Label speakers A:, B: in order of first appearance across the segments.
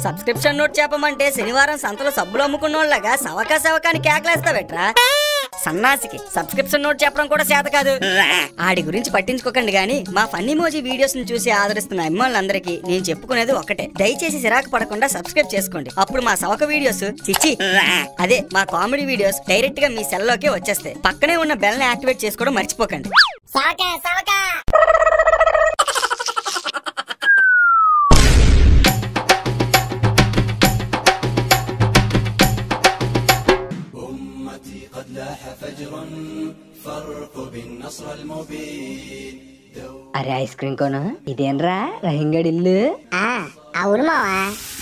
A: Subscription note చెప్పమంటే శనివారం సంతలో సబ్బులు అమ్ముకున్నోళ్ళగా సవకా సవకాని కేకలేస్తావేట్రా సన్నాసికి సబ్స్క్రిప్షన్ నోట్ చెప్పడం కూడా చేత కాదు ఆడి గురించి పట్టించుకోకండి గానీ మా ఫన్నీ మోజీ వీడియోస్ ని చూసి ఆదరిస్తున్న అమ్మాయిలందరికీ నేను చెప్పుకునేది ఒకటే దయచేసి సిరాకు పడకుండా సబ్స్క్రైబ్ చేసుకోండి అప్పుడు మా సవక వీడియోస్ చిచ్చి అదే మా కామెడీ వీడియోస్ డైరెక్ట్ గా మీ సెల్ లోకే వచ్చేస్తాయి పక్కనే ఉన్న బెల్ ని యాక్టివేట్ చేసుకోవడం మర్చిపోకండి
B: సవకా సవకా
A: అరే ఐస్ క్రీమ్ కోను ఇదేనరా రహింగడి ఇల్లు
B: ఆ, అవును మావా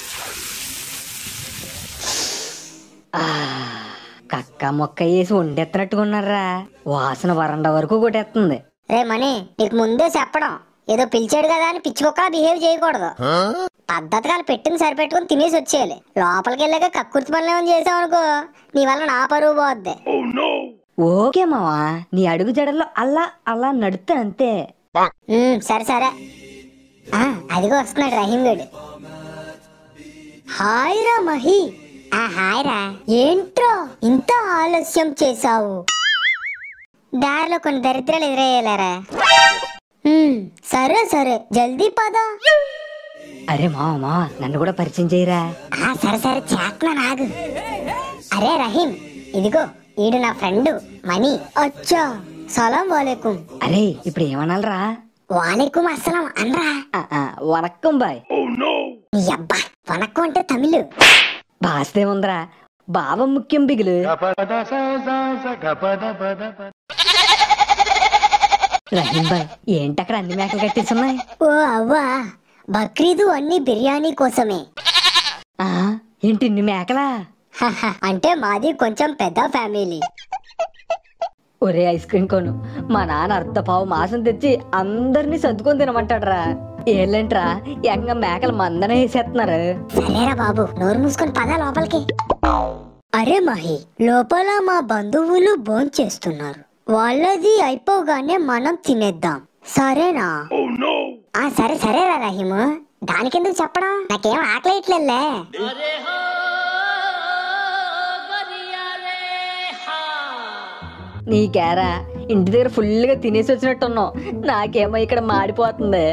A: కక్క మొక్క వేసి వండెత్తనట్టుగా ఉన్నారా వాసన వరండా వరకు కొట్టేస్తుంది
B: రే మణి నీకు ముందే చెప్పడం ఏదో పిలిచాడు కదా అని పిచ్చి కుక్కలా బిహేవ్ చేయకూడదు పద్ధతిగా వాళ్ళు పెట్టింది సరిపెట్టుకుని తినేసి వచ్చేయాలి లోపలికి వెళ్ళాక కక్కుర్తి పనులు ఏమైనా చేసావు అనుకో నీ వల్ల నా పరువు పోద్ది
A: ఓకే మావా నీ అడుగు జడల్లో అలా అలా నడుతా అంతే
B: ఉమ్, సరే సరే ఆ, అదిగో వస్తున్నాడు రహీం గడు హాయ్ రా మహి ఆ హాయ్ రా ఏంట్రా ఇంత ఆలస్యం చేశావు దారిలో కొన్ని దరిద్రాలు ఎదురయ్యేలారా ఉమ్, సరే సరే జల్దీ పద
A: అరే మావా మావా నన్ను కూడా పరిచయం చేయరా
B: ఆ సరే సరే చేస్తున్నా నాగు అరే రహీం ఇదిగో ఈడు నా ఫ్రెండ్ మనీ అచ్చా సలాం వాలేకుం
A: అరే ఇప్పుడు ఏమనాలరా
B: వాలేకుం అస్సలం అనరా
A: ఆ, ఆ, వనక్కం బాయ్
B: నీ అబ్బా వనక్కం అంటే తమిళ్
A: బాస్తే ఉందరా బావ ముఖ్యం బిగులు రహీం బాయ్ ఏంటి అక్కడ అన్ని మేకలు కట్టేస్తున్నాయి
B: ఓ అవ్వా బక్రీదు అన్ని బిర్యానీ కోసమే
A: ఆ, ఏంటి ఇన్ని మేకలా
B: హహ, అంటే మాది కొంచెం పెద్ద ఫ్యామిలీ
A: ఒరే ఐస్ క్రీమ్ కోను మా నాన్న అర్ధపావు మాసం తెచ్చి అందరినీ సర్దుకొని తినమంటాడరా ఏళ్ళేంట్రా ఎంగ మేకలు మందనే వేసేస్తున్నారు
B: సరేరా బాబు నోరు మూసుకొని పద లోపలికి అరే మహి లోపల మా బంధువులు భోంచేస్తున్నారు వాళ్ళది అయిపోగానే మనం తినేద్దాం సరేనా ఆ సరే సరేరా రహీము దానికెందుకు చెప్పడం నాకేం ఆకలేట్లేలే
A: నీకేరా ఇంటి దగ్గర ఫుల్ గా తినేసి వచ్చినట్టున్నావు నాకేమో ఇక్కడ మాడిపోతుంది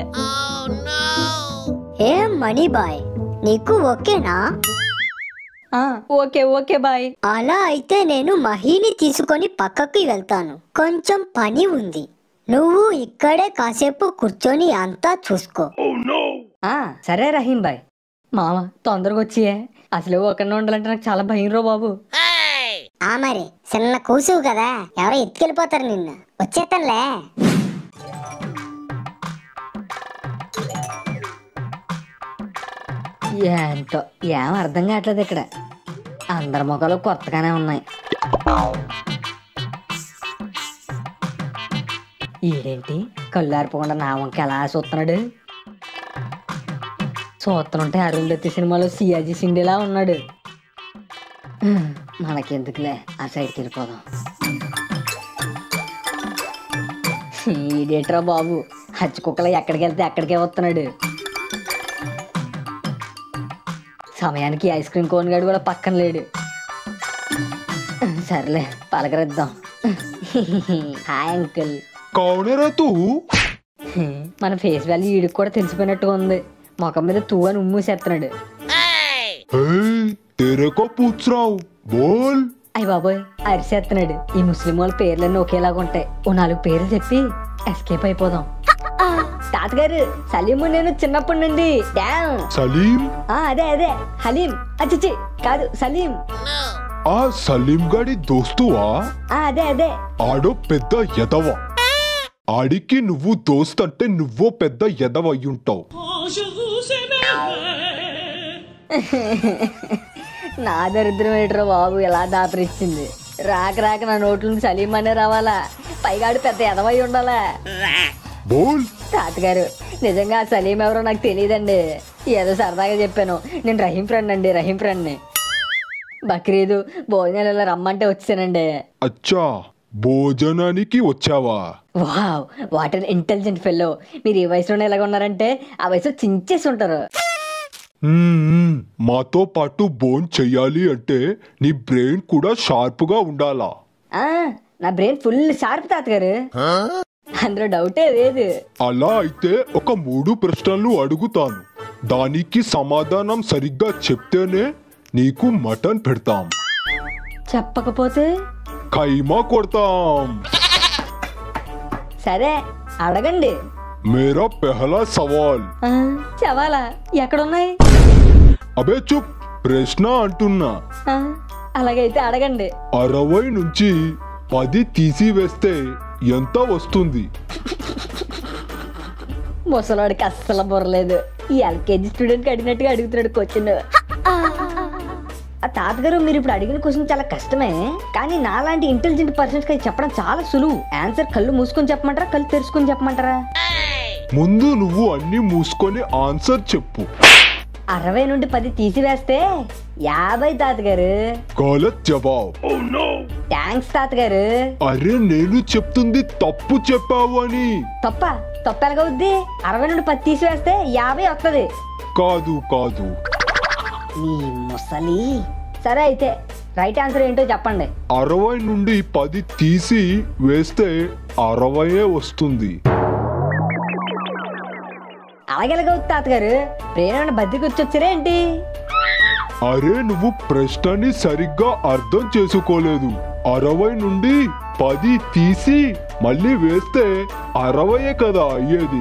B: ఏం మణి బాయ్ నీకు ఓకేనా
A: ఆ, ఓకే ఓకే బాయ్
B: అలా అయితే నేను మహిని తీసుకొని పక్కకి వెళ్తాను కొంచెం పని ఉంది నువ్వు ఇక్కడే కాసేపు కూర్చొని అంతా చూసుకో
A: ఆ సరే రహీం బాయ్ మామ తొందరగా వచ్చియే అసలు ఒకరిని ఉండాలంటే నాకు చాలా భయం రో బాబు
B: ఆ మరి చిన్న కూసువు కదా ఎవరో ఎత్తుకెళ్ళిపోతారు నిన్ను వచ్చేస్తానులే
A: ఏంటో ఏం అర్థం కావట్లేదు ఇక్కడ అందరి మొక్కలు కొత్తగానే ఉన్నాయి ఈడేంటి కళ్ళు ఆరిపోకుండా నా వంక ఎలా చూస్తున్నాడు చూస్తుంటే అరుంధతి సినిమాలో సియాజీ సిండేలా ఉన్నాడు హ్మ్, మనకెందుకులే ఆ సైడ్కి వెళ్ళిపోదాం ఈడేట్రా బాబు హచ్చి కుక్కలు ఎక్కడికి వెళ్తే అక్కడికే వస్తున్నాడు సమయానికి ఐస్ క్రీమ్ కోన్ గడు కూడా పక్కన లేడు సర్లే పలకరిద్దాం హాయ్ అంకుల్
C: कौन है रे तू
A: మన ఫేస్ వాల్యూ ఈడికి కూడా తెలిసిపోయినట్టుగా ఉంది ముఖం మీద తూ అని ఉమ్మూసేస్తున్నాడు
C: हे तेरे को पूछ रहा हूँ बोल
A: అయ్య బాబోయ్ అరిసేస్తున్నాడు ఈ ముస్లిం వాళ్ళ పేర్లన్నీ ఒకేలాగా ఉంటాయి ఓ నాలుగు పేర్లు చెప్పి ఎస్కేప్ అయిపోదాం తాతగారు సలీము నేను చిన్నప్పటి నుండి డామ్
C: సలీం
A: ఆ అదే అదే హలీం అచ్చిచి కాదు సలీం
C: ఆ సలీం గాడి దోస్తువా
A: ఆ అదే అదే
C: ఆడో పెద్ద ఎదవ ఆడికి నువ్వు దోస్త్ అంటే నువ్వో పెద్ద ఎదవ అయ్యుంటావు
A: నా దరిద్రం ఏంట్రా బాబు ఎలా దాపరిచ్చింది రాక రాక నా నోట్ల నుంచి సలీం అనే రావాలా పైగాడు పెద్ద ఎదవై ఉండాలా
C: బోల్
A: తాతగారు నిజంగా ఆ సలీం ఎవరో నాకు తెలియదండి ఏదో సరదాగా చెప్పాను నేను రహీం ఫ్రెండ్ అండి రహీం ఫ్రెండ్ని బక్రీదు భోజనాలు ఇలా రమ్మంటే వచ్చానండి
C: అచ్చా భోజనానికి వచ్చావా
A: wow what an intelligent fellow మీరు ఈ వయసులోనే ఎలాగ ఉన్నారంటే ఆ వయసులో చించేసి ఉంటారు
C: మ్మ్, మాతో పాటు బోన్ చెయ్యాలి అంటే నీ బ్రెయిన్ కూడా షార్ప్గా ఉండాలా
A: ఆ, నా బ్రెయిన్ ఫుల్ షార్ప్ తాతగారు అందులో డౌటే లేదు
C: అలా అయితే ఒక మూడు ప్రశ్నలు అడుగుతాను దానికి సమాధానం సరిగ్గా చెప్తేనే నీకు మటన్ పెడతాం
A: చెప్పకపోతే
C: ఖైమా కొడతాం
A: సరే అడగండి
C: మేరా పెహలా సవాల్
A: ఆ, చవాలా ఎక్కడున్నాయి
C: అబే చుప్ ప్రశ్న అంటున్నా
A: ఆ, అలాగైతే అడగండి
C: అరవై నుంచి పది తీసివేస్తే ఎంత వస్తుంది
A: ముసలోడికి అస్సలు బుర్రలేదు ఈ ఎల్కేజీ స్టూడెంట్ అడిగినట్టుగా అడుగుతున్నాడు క్వశ్చన్ ఆ తాతగారు మీరు ఇప్పుడు అడిగిన క్వశ్చన్ చాలా కష్టమే కానీ నాలాంటి ఇంటెలిజెంట్ పర్సన్స్ కి చెప్పడం చాలా సులువు ఆన్సర్ కళ్ళు మూసుకొని చెప్పమంటారా కళ్ళు తెరుచుకొని చెప్పమంటారా
C: ముందు నువ్వు అన్ని మూసుకొని ఆన్సర్ చెప్పు
A: అరవై నుండి పది తీసివేస్తే యాభై తాతగారు
C: గలత్ జవాబ్
A: థ్యాంక్స్ తాతగారు
C: అరే నేను చెప్తుంది తప్పు చెప్పావు అని
A: తప్ప తప్ప ఎలాగవుద్ది అరవై నుండి పది తీసివేస్తే యాభై వస్తుంది
C: కాదు కాదు
A: నీ ముసలి సరే అయితే రైట్ ఆన్సర్ ఏంటో చెప్పండి
C: అరవై నుండి పది తీసి వేస్తే అరవయే వస్తుంది
A: అలాగెలాగవుద్ది తాతగారు ప్రేరణ బద్దకి వచ్చొచ్చారా ఏంటి
C: అరే నువ్వు ప్రశ్నని సరిగ్గా అర్థం చేసుకోలేదు అరవై నుండి పది తీసి మళ్ళీ వేస్తే అరవయే కదా అయ్యేది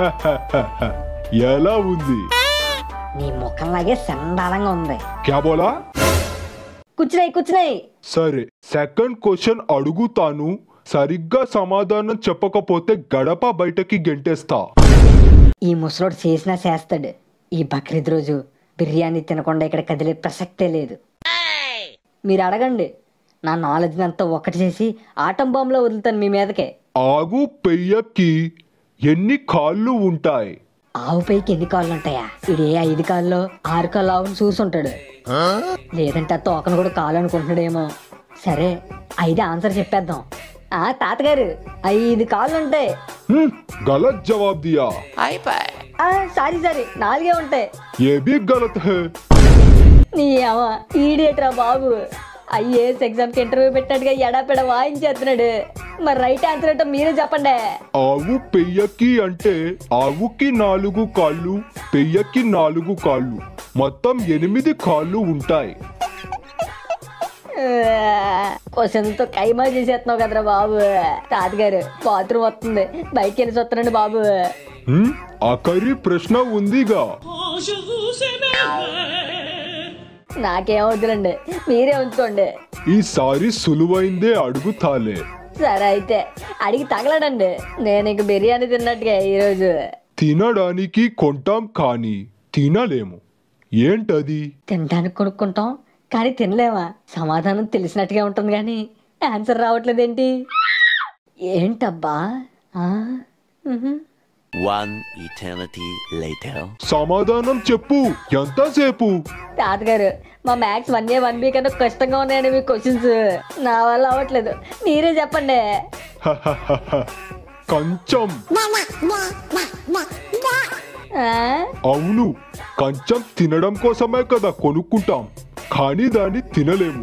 C: ఎలా ఉంది
A: నీ ముఖంలాగే సండాలంగా ఉంది
C: క్యా బోలా
A: కూర్చున్నాయి కూర్చున్నాయి
C: సరే సెకండ్ క్వశ్చన్ అడుగుతాను సరిగ్గా సమాధానం చెప్పకపోతే గడప బయటకి గెంటేస్తా
A: ఈ ముసలోడు చేసినా చేస్తాడు ఈ బక్రీద్ రోజు బిర్యానీ తినకుండా ఇక్కడ కదిలే ప్రసక్తే లేదు మీరు అడగండి నా నాలెడ్జ్ అంతా ఒకటి చేసి ఆటం బాంబులో వదులుతాను మీ మీదకే
C: ఆగు పెయ్యకి ఎన్ని కాళ్ళు ఉంటాయి
A: ఆవు పైకి ఎన్ని కాళ్ళు ఉంటాయా ఇడే ఐదు కాల్లో ఆరు కాళ్ళు ఆవును చూసుంటాడు లేదంటే ఆ తోకను కూడా కాలు అనుకుంటున్నాడేమో సరే ఐదు ఆన్సర్ చెప్పేద్దాం ఆ తాతగారు ఐదు కాళ్ళు ఉంటాయి
C: హ్మ్, గలత్ జవాబ్ దియా
A: ఆ, సారీ సారీ నాలుగే ఉంటాయి
C: ఏ భీ గలత్ హై
A: నీ అమ్మ ఈడేట్రా బాబు ఐఏఎస్ ఎగ్జామ్కి ఇంటర్వ్యూ పెట్టినట్టుగా ఎడాపెడ వాయించేస్తున్నాడు మరి రైట్ ఆన్సర్ ఏంటో మీరే చెప్పండి
C: ఆవు పెయ్యకి అంటే ఆవుకి నాలుగు కాళ్ళు పెయ్యకి నాలుగు కాళ్ళు మొత్తం ఎనిమిది కాళ్ళు ఉంటాయి
A: క్వశ్చన్తో కైమా చేసేస్తున్నావు కదరా బాబు తాతగారు బాత్రూమ్ వస్తుంది బయటికి వెళ్ళి వస్తున్నాండి బాబు
C: హ్మ్, ఆఖరి ప్రశ్న ఉందిగా
A: నాకేమవుతుందండి మీరే ఉంచుకోండి
C: ఈసారి సులువైందే అడుగుతాలే
A: సరే అయితే అడిగి తగలడండి నేను ఇంక బిర్యానీ తిన్నట్టుగా ఈరోజు
C: తినడానికి కొంటాం కానీ తినలేము ఏంటది
A: తినడానికి కొనుక్కుంటాం కానీ తినలేమా సమాధానం తెలిసినట్టుగా ఉంటుంది కానీ ఆన్సర్ రావట్లేదేంటి ఏంటబ్బా ఆ? మ్హూ.
D: One eternity later.
C: సమాధానం చెప్పు ఎంతసేపు
A: తాతగారు మా maths one A one B కన్నా కష్టంగా ఉన్నాయండి మీ క్వశ్చన్స్ నా వల్ల అవ్వట్లేదు మీరే చెప్పండి
C: కంచం
A: ఆ?
C: అవును కంచం తినడం కోసమే కదా కొనుక్కుంటాం కానీ దాన్ని తినలేము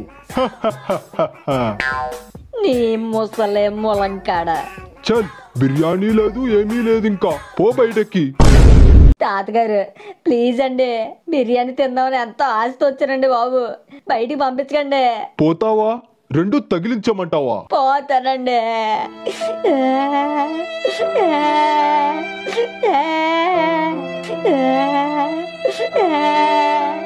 A: నీ ముసలే ములంకాడ
C: చల్ బిర్యానీ లేదు ఏమీ లేదు ఇంకా పో బయటకి
A: తాతగారు ప్లీజ్ అండి బిర్యానీ తిందామని ఎంతో ఆశతో వచ్చానండి బాబు బయటికి పంపించకండి
C: పోతావా రెండు తగిలించమంటావా
A: పోతానండి ఆ